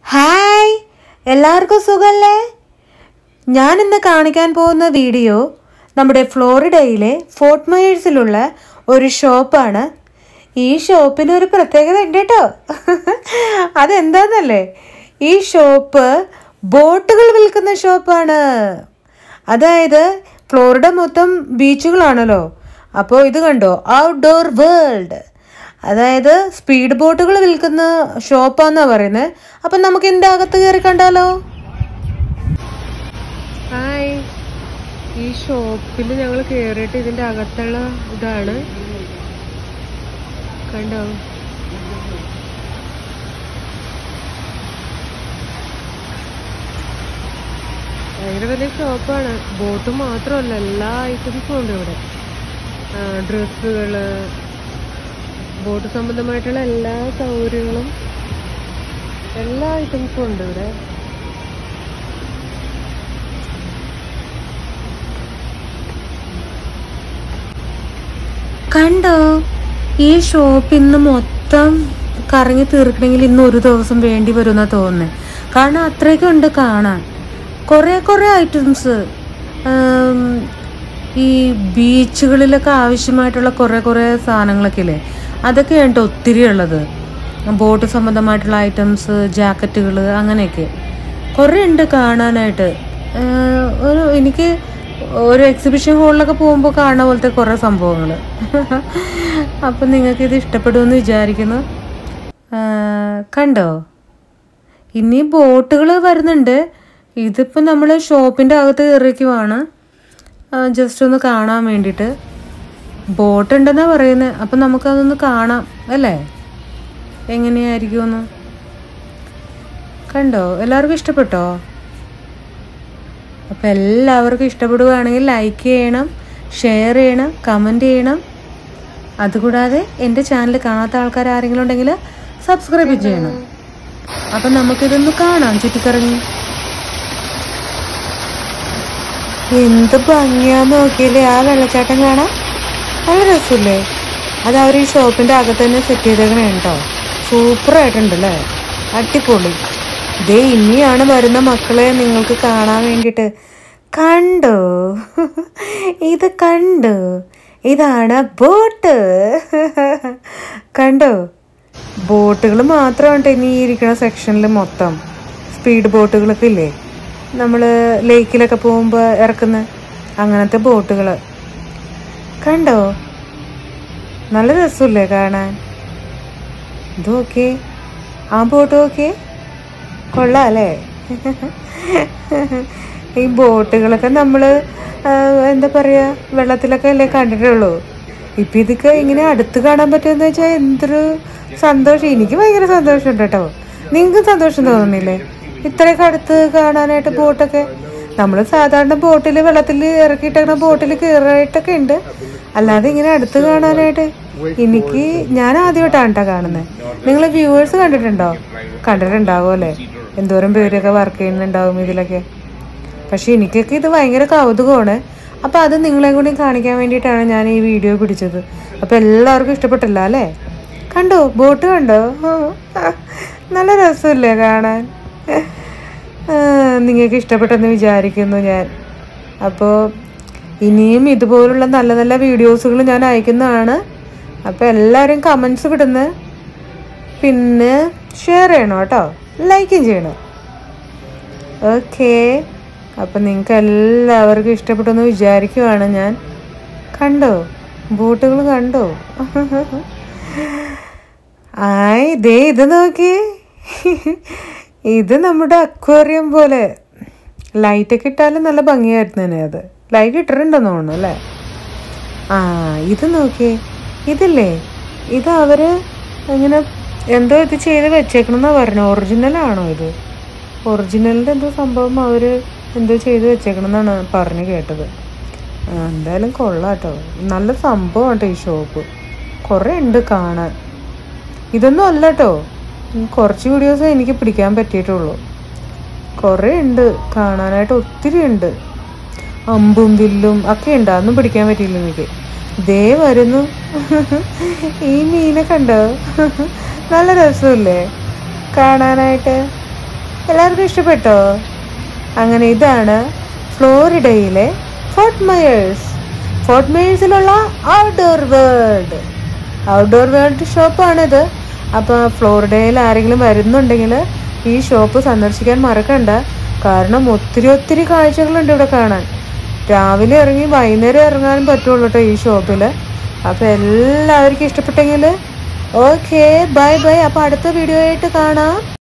hi എല്ലാവർക്കും സുഖല്ലേ ഞാൻ ഇന്ന് കാണിക്കാൻ പോകുന്ന വീഡിയോ നമ്മുടെ ഫ്ലോറിഡയിലെ ഫോർട്ട് മയേഴ്സിലുള്ള ഒരു ഷോപ്പാണ് ഈ ഷോപ്പിന് ഒരു പ്രത്യേകത ഉണ്ട് കേട്ടോ അതെന്താന്നല്ലേ ഈ ഷോപ്പ് ബോട്ടുകൾ വിൽക്കുന്ന ഷോപ്പാണ് അതായത് ഫ്ലോറിഡ മൊത്തം ബീച്ചുകളാണല്ലോ അപ്പോൾ ഇത് കണ്ടോ ഔട്ട്ഡോർ വേൾഡ് അതായത് സ്പീഡ് ബോട്ടുകൾ വിൽക്കുന്ന ഷോപ്പാന്നാ പറയുന്നത് അപ്പം നമുക്ക് ഇതിൻ്റെ അകത്ത് കയറി കണ്ടാലോ ഹായ് ഈ ഷോപ്പിൽ ഞങ്ങൾ കയറിയിട്ട് ഇതിന്റെ അകത്തുള്ള ഇതാണ് കണ്ടോ ഭയങ്കര വലിയ ഷോപ്പാണ് ബോട്ട് മാത്രമല്ല എല്ലാ ഐറ്റംസും ഉണ്ട് ഇവിടെ ഡ്രസ്സുകള് ബോട്ട് സംബന്ധമായിട്ടുള്ള എല്ലാ സൗകര്യങ്ങളും എല്ലാ ഐറ്റംസും ഉണ്ട് ഇവിടെ കണ്ടോ ഈ ഷോപ്പ് ഇന്ന് മൊത്തം കറങ്ങി തീർക്കണമെങ്കിൽ ഇന്ന് ഒരു ദിവസം വേണ്ടി വരുമെന്നാ തോന്നുന്നത് കാരണം അത്രയ്ക്കും ഉണ്ട് കാണാൻ കുറേ കുറേ ഐറ്റംസ് ഈ ബീച്ചുകളിലൊക്കെ ആവശ്യമായിട്ടുള്ള കുറേ കുറേ സാധനങ്ങളൊക്കെ ഇല്ലേ അതൊക്കെയാണ് കേട്ടോ ഒത്തിരി ഉള്ളത് ബോട്ട് സംബന്ധമായിട്ടുള്ള ഐറ്റംസ് ജാക്കറ്റുകൾ അങ്ങനെയൊക്കെ കുറേ ഉണ്ട് കാണാനായിട്ട് ആഹ് ഒരു എനിക്ക് ഒരു എക്സിബിഷൻ ഹാളിലൊക്കെ പോകുമ്പോൾ കാണുന്ന പോലത്തെ കുറേ സംഭവങ്ങൾ അപ്പം നിങ്ങൾക്ക് ഇത് ഇഷ്ടപ്പെടുമെന്ന് വിചാരിക്കുന്നു ആഹ് കണ്ടോ ഇനി ബോട്ടുകൾ വരുന്നുണ്ട് ഇതിപ്പോൾ നമ്മൾ ഷോപ്പിൻ്റെ അകത്ത് കയറിക്കുവാണ് ജസ്റ്റ് ഒന്ന് കാണാൻ വേണ്ടിയിട്ട് ബോട്ട് ഉണ്ടെന്നാണ് പറയുന്നത് അപ്പം നമുക്കതൊന്ന് കാണാം അല്ലേ എങ്ങനെയായിരിക്കുമെന്ന് കണ്ടോ എല്ലാവർക്കും ഇഷ്ടപ്പെട്ടോ അപ്പോൾ എല്ലാവർക്കും ഇഷ്ടപ്പെടുകയാണെങ്കിൽ ലൈക്ക് ചെയ്യണം ഷെയർ ചെയ്യണം കമൻറ്റ് ചെയ്യണം അതുകൂടാതെ എൻ്റെ ചാനൽ കാണാത്ത ആൾക്കാർ ആരെങ്കിലും ഉണ്ടെങ്കിൽ സബ്സ്ക്രൈബ് ചെയ്യണം അപ്പം നമുക്കിതൊന്ന് കാണാം ചുറ്റിക്കറങ്ങി എന്ത് ഭംഗിയാന്ന് നോക്കിയില്ലേ ആ വെള്ളച്ചാട്ടം കാണാൻ നല്ല രസമില്ലേ അത് അവർ ഈ ഷോപ്പിൻ്റെ അകത്ത് തന്നെ സെറ്റ് ചെയ്തേക്കണേ കേട്ടോ സൂപ്പറായിട്ടുണ്ടല്ലേ അടിപൊളി ദേ ഇനിയാണ് വരുന്ന മക്കളെ നിങ്ങൾക്ക് കാണാൻ വേണ്ടിയിട്ട് കണ്ടോ ഇത് കണ്ടോ ഇതാണ് ബോട്ട് കണ്ടോ ബോട്ടുകൾ മാത്രമാണ് ഇനി ഈ ഇരിക്കുന്ന സെക്ഷനിൽ മൊത്തം സ്പീഡ് ബോട്ടുകളൊക്കെ ഇല്ലേ നമ്മൾ ലേക്കിലൊക്കെ പോകുമ്പോൾ ഇറക്കുന്ന അങ്ങനത്തെ ബോട്ടുകൾ കണ്ടോ നല്ല രസമില്ലേ കാണാൻ ഇത് ഓക്കെ ആ ബോട്ട് ഓക്കെ കൊള്ളാം അല്ലേ ഈ ബോട്ടുകളൊക്കെ നമ്മൾ എന്താ പറയുക വെള്ളത്തിലൊക്കെ അല്ലേ കണ്ടിട്ടുള്ളൂ ഇപ്പം ഇതൊക്കെ ഇങ്ങനെ അടുത്ത് കാണാൻ പറ്റുമെന്ന് വെച്ചാൽ എന്തൊരു സന്തോഷം എനിക്ക് ഭയങ്കര സന്തോഷമുണ്ട് കേട്ടോ നിങ്ങൾക്ക് സന്തോഷം തോന്നുന്നില്ലേ ഇത്രയൊക്കെ അടുത്ത് കാണാനായിട്ട് ബോട്ടൊക്കെ നമ്മൾ സാധാരണ ബോട്ടിൽ വെള്ളത്തിൽ ഇറക്കിയിട്ടേക്കണ ബോട്ടിൽ കയറായിട്ടൊക്കെ ഉണ്ട് അല്ലാതെ ഇങ്ങനെ അടുത്ത് കാണാനായിട്ട് എനിക്ക് ഞാൻ ആദ്യമായിട്ടാണ് കേട്ടോ കാണുന്നത് നിങ്ങൾ വ്യൂവേഴ്സ് കണ്ടിട്ടുണ്ടോ കണ്ടിട്ടുണ്ടാവും അല്ലേ എന്തോരം പേരൊക്കെ വർക്ക് ചെയ്യുന്നുണ്ടാവും ഇതിലൊക്കെ പക്ഷെ എനിക്കൊക്കെ ഇത് ഭയങ്കര കൗതുകമാണ് അപ്പോൾ അത് നിങ്ങളെ കൂടി കാണിക്കാൻ വേണ്ടിയിട്ടാണ് ഞാൻ ഈ വീഡിയോ പിടിച്ചത് അപ്പോൾ എല്ലാവർക്കും ഇഷ്ടപ്പെട്ടല്ല അല്ലേ കണ്ടോ ബോട്ട് കണ്ടോ ആ, നല്ല രസമില്ലേ കാണാൻ ആ, നിങ്ങൾക്ക് ഇഷ്ടപ്പെട്ടെന്ന് വിചാരിക്കുന്നു ഞാൻ അപ്പോൾ ഇനിയും ഇതുപോലുള്ള നല്ല നല്ല വീഡിയോസുകൾ ഞാൻ അയക്കുന്നതാണ് അപ്പോൾ എല്ലാവരും കമൻസ് വിടുന്നു പിന്നെ ഷെയർ ചെയ്യണം കേട്ടോ ലൈക്കും ചെയ്യണം ഓക്കേ അപ്പം നിങ്ങൾക്ക് എല്ലാവർക്കും ഇഷ്ടപ്പെട്ടെന്ന് വിചാരിക്കുവാണ് ഞാൻ കണ്ടോ ബോട്ടുകൾ കണ്ടോ ആയ് ദേ ഇത് നോക്കി ഇത് നമ്മുടെ അക്വേറിയം പോലെ ലൈറ്റൊക്കെ ഇട്ടാലും നല്ല ഭംഗിയായിരുന്നു തന്നെ അത് ലൈറ്റ് ഇട്ടിട്ടുണ്ടെന്ന് തോന്നുന്നു അല്ലേ ആ ഇത് നോക്കിയേ ഇതില്ലേ ഇത് അവര് ഇങ്ങനെ എന്തോ ഇത് ചെയ്ത് വെച്ചേക്കണമെന്നാ പറഞ്ഞു ഒറിജിനൽ ആണോ ഇത് ഒറിജിനലിൻ്റെ എന്തോ സംഭവം അവർ എന്തോ ചെയ്ത് വെച്ചേക്കണമെന്നാണ് പറഞ്ഞു കേട്ടത് ആ, എന്തായാലും കൊള്ളാട്ടോ നല്ല സംഭവം കേട്ടോ ഈ ഷോപ്പ് കുറേ ഉണ്ട് കാണാൻ ഇതൊന്നും അല്ല കേട്ടോ കുറച്ച് വീഡിയോസ് എനിക്ക് പിടിക്കാൻ പറ്റിയിട്ടുള്ളൂ കുറേ ഉണ്ട് കാണാനായിട്ട് ഒത്തിരി ഉണ്ട് അമ്പും വില്ലും ഒക്കെ ഉണ്ട് അതൊന്നും പിടിക്കാൻ പറ്റിയില്ല എനിക്ക് ദേ വരുന്നു ഈ മീനെ കണ്ടോ നല്ല രസമില്ലേ കാണാനായിട്ട് എല്ലാവർക്കും ഇഷ്ടപ്പെട്ടോ അങ്ങനെ ഇതാണ് ഫ്ലോറിഡയിലെ ഫോർട്ട് മയേഴ്സ് ഫോർട്ട് മയേഴ്സിലുള്ള ഔട്ട്ഡോർ വേൾഡ് ഔട്ട്ഡോർ വേൾഡ് ഷോപ്പാണിത് അപ്പോൾ ഫ്ലോറിഡയിൽ ആരെങ്കിലും വരുന്നുണ്ടെങ്കിൽ ഈ ഷോപ്പ് സന്ദർശിക്കാൻ മറക്കണ്ട കാരണം ഒത്തിരി ഒത്തിരി കാഴ്ചകളുണ്ട് ഇവിടെ കാണാൻ രാവിലെ ഇറങ്ങി വൈകുന്നേരം ഇറങ്ങാനും പറ്റുള്ളൂ കേട്ടോ ഈ ഷോപ്പിൽ അപ്പോൾ എല്ലാവർക്കും ഇഷ്ടപ്പെട്ടെങ്കിൽ ഓക്കെ ബൈ ബൈ അപ്പോൾ അടുത്ത വീഡിയോ ആയിട്ട് കാണാം